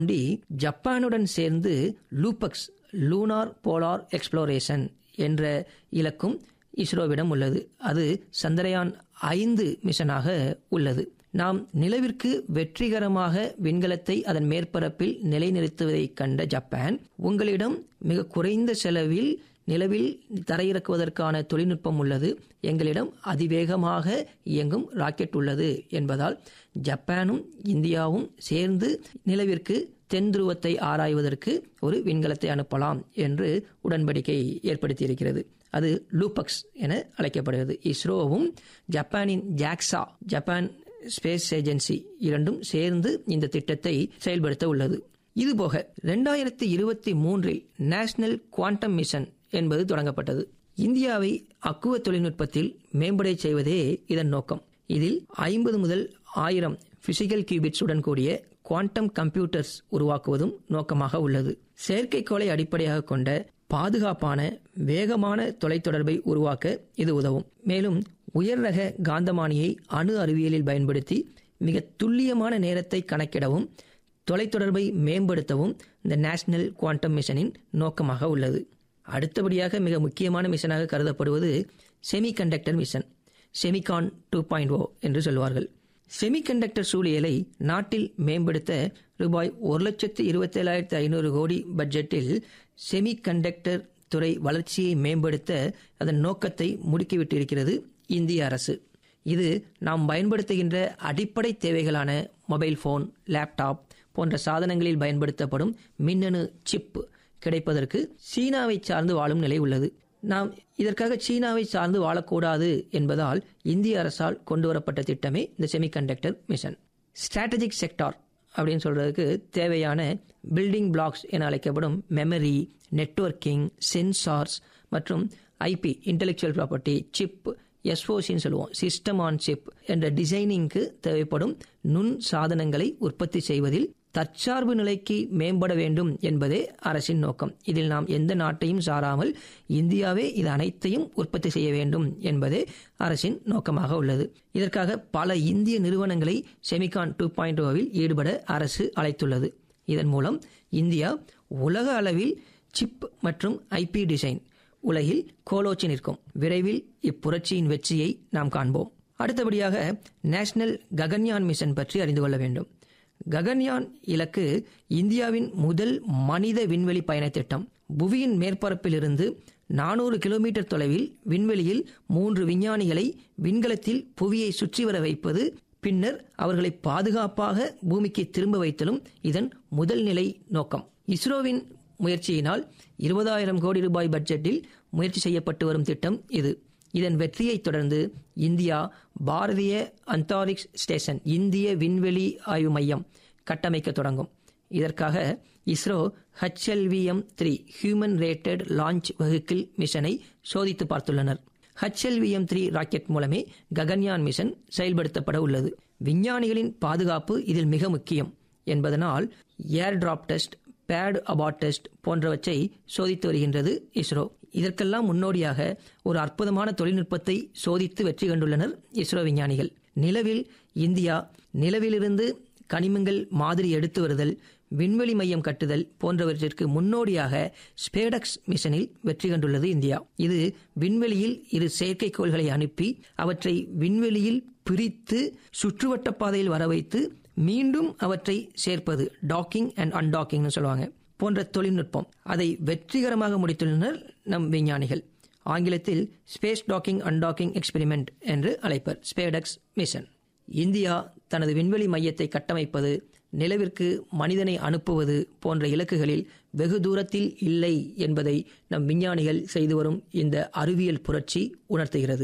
தாண்டி ஜப்பானுடன் சேர்ந்து லூபக்ஸ் lunar polar exploration என்ற இலக்கும் இஸ்ரோவிடம் உள்ளது அது சந்திரயான் ஐந்து மிஷனாக உள்ளது நாம் நிலவிற்கு வெற்றிகரமாக விண்கலத்தை அதன் மேற்பரப்பில் நிலைநிறுத்துவதைக் கண்ட ஜப்பான் உங்களிடம் மிக குறைந்த செலவில் நிலவில் தரையிறக்குவதற்கான தொழில்நுட்பம் உள்ளது எங்களிடம் அதிவேகமாக இயங்கும் ராக்கெட் உள்ளது என்பதால் ஜப்பானும் இந்தியாவும் சேர்ந்து நிலவிற்கு தென் துருவத்தை ஆராய்வதற்கு ஒரு விண்கலத்தை அனுப்பலாம் என்று உடன்படிக்கை ஏற்படுத்தியிருக்கிறது அது லூபக்ஸ் என அழைக்கப்படுகிறது இஸ்ரோவும் ஜப்பானின் ஜாக்ஸா ஜப்பான் ஸ்பேஸ் ஏஜென்சி இரண்டும் சேர்ந்து இந்த திட்டத்தை செயல்படுத்த உள்ளது இதுபோக ரெண்டாயிரத்தி இருபத்தி மூன்றில் நேஷனல் குவாண்டம் மிஷன் என்பது தொடங்கப்பட்டது இந்தியாவை அக்குவ தொழில்நுட்பத்தில் மேம்படை செய்வதே இதன் நோக்கம் இதில் ஐம்பது முதல் ஆயிரம் பிசிக்கல் கியூபிட்ஸுடன் கூடிய குவாண்டம் கம்ப்யூட்டர்ஸ் உருவாக்குவதும் நோக்கமாக உள்ளது செயற்கைக்கோளை அடிப்படையாக கொண்ட பாதுகாப்பான வேகமான தொலைத்தொடர்பை உருவாக்க இது உதவும் மேலும் உயர் ரக காந்தமானியை அணு அறிவியலில் பயன்படுத்தி மிக துல்லியமான நேரத்தை கணக்கிடவும் தொலைத்தொடர்பை மேம்படுத்தவும் இந்த நேஷனல் குவாண்டம் மிஷனின் நோக்கமாக உள்ளது அடுத்தபடியாக மிக முக்கியமான மிஷனாக கருதப்படுவது semiconductor mission Semicon two point O என்று சொல்வார்கள் செமிகண்டக்டர் சூழியலை நாட்டில் மேம்படுத்த ரூபாய் ஒரு லட்சத்து இருபத்தேழாயிரத்து ஐநூறு கோடி பட்ஜெட்டில் செமிகண்டக்டர் துறை வளர்ச்சியை மேம்படுத்த அதன் நோக்கத்தை முடுக்கிவிட்டிருக்கிறது இந்திய அரசு இது நாம் பயன்படுத்துகின்ற அடிப்படை தேவைகளான மொபைல் ஃபோன் லேப்டாப் போன்ற சாதனங்களில் பயன்படுத்தப்படும் மின்னணு சிப் கிடைப்பதற்கு சீனாவை சார்ந்து வாழும் நிலை உள்ளது நாம் இதற்காக சீனாவை சார்ந்து வாழக்கூடாது என்பதால் இந்திய அரசால் கொண்டு வரப்பட்ட திட்டமே இந்த செமிகண்டக்டர் மிஷன் ஸ்ட்ராட்டஜிக் செக்டார் அப்படின்னு சொல்றதுக்கு தேவையான பில்டிங் பிளாக்ஸ் என அழைக்கப்படும் மெமரி நெட்வொர்க்கிங் சென்சார்ஸ் மற்றும் ஐபி இன்டெலெக்சுவல் ப்ராப்பர்ட்டி சிப் எஸ்ஓசின்னு சொல்லுவோம் சிஸ்டம் ஆன் சிப் என்ற டிசைனிங்க்கு தேவைப்படும் நுண் சாதனங்களை உற்பத்தி செய்வதில் தற்சார்பு நிலைக்கு மேம்பட வேண்டும் என்பதே அரசின் நோக்கம் இதில் நாம் எந்த நாட்டையும் சாராமல் இந்தியாவே இது அனைத்தையும் உற்பத்தி செய்ய வேண்டும் என்பதே அரசின் நோக்கமாக உள்ளது இதற்காக பல இந்திய நிறுவனங்களை செமிகான் டூ பாயிண்ட் ஓவில் ஈடுபட அரசு அழைத்துள்ளது இதன் மூலம் இந்தியா உலக அளவில் சிப் மற்றும் ஐபி டிசைன் உலகில் கோலோச்சி நிற்கும் விரைவில் இப்புரட்சியின் வெற்றியை நாம் காண்போம் அடுத்தபடியாக நேஷனல் ககன்யான் மிஷன் பற்றி அறிந்து கொள்ள வேண்டும் ககன்யான் இலக்கு இந்தியாவின் முதல் மனித விண்வெளி பயண திட்டம் புவியின் மேற்பரப்பிலிருந்து நானூறு கிலோமீட்டர் தொலைவில் விண்வெளியில் மூன்று விஞ்ஞானிகளை விண்கலத்தில் புவியை சுற்றி வர வைப்பது பின்னர் அவர்களை பாதுகாப்பாக பூமிக்கு திரும்ப வைத்தலும் இதன் முதல் நிலை நோக்கம் இஸ்ரோவின் முயற்சியினால் இருபதாயிரம் கோடி ரூபாய் பட்ஜெட்டில் முயற்சி செய்யப்பட்டு வரும் திட்டம் இது இதன் வெற்றியை தொடர்ந்து இந்தியா பாரதிய அந்தாரிக்ஸ் ஸ்டேஷன் இந்திய விண்வெளி ஆய்வு மையம் கட்டமைக்க தொடங்கும் இதற்காக ISRO HLVM three human rated launch vehicle மிஷனை சோதித்து பார்த்துள்ளனர் ஹெச்எல்விஎம் த்ரீ ராக்கெட் மூலமே ககன்யான் மிஷன் செயல்படுத்தப்பட உள்ளது விஞ்ஞானிகளின் பாதுகாப்பு இதில் மிக முக்கியம் என்பதனால் air drop test pad abort test போன்றவற்றை சோதித்து வருகின்றது இஸ்ரோ இதற்கெல்லாம் முன்னோடியாக ஒரு அற்புதமான தொழில்நுட்பத்தை சோதித்து வெற்றி கண்டுள்ளனர் இஸ்ரோ விஞ்ஞானிகள் நிலவில் இந்தியா நிலவிலிருந்து கனிமங்கள் மாதிரி எடுத்து வருதல் விண்வெளி மையம் கட்டுதல் போன்றவற்றிற்கு முன்னோடியாக ஸ்பேடக்ஸ் மிஷனில் வெற்றி கண்டுள்ளது இந்தியா இது விண்வெளியில் இரு செயற்கைக்கோள்களை அனுப்பி அவற்றை விண்வெளியில் பிரித்து சுற்றுவட்ட பாதையில் வர வைத்து மீண்டும் அவற்றை சேர்ப்பது டாக்கிங் அண்ட் அன்டாக்கிங்னு சொல்லுவாங்க போன்ற தொழில்நுட்பம் அதை வெற்றிகரமாக முடித்துள்ளனர் நம் விஞ்ஞானிகள் ஆங்கிலத்தில் ஸ்பேஸ் டாக்கிங் அன்டாக்கிங் எக்ஸ்பெரிமெண்ட் என்று அழைப்பர் ஸ்பேடக்ஸ் மிஷன் இந்தியா தனது விண்வெளி மையத்தை கட்டமைப்பது நிலவிற்கு மனிதனை அனுப்புவது போன்ற இலக்குகளில் வெகு தூரத்தில் இல்லை என்பதை நம் விஞ்ஞானிகள் செய்து வரும் இந்த அறிவியல் புரட்சி உணர்த்துகிறது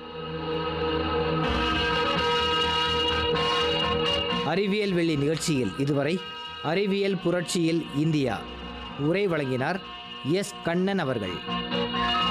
அறிவியல் வெள்ளி நிகழ்ச்சியில் இதுவரை அறிவியல் புரட்சியில் இந்தியா உரை வழங்கினார் எஸ் கண்ணன் அவர்கள்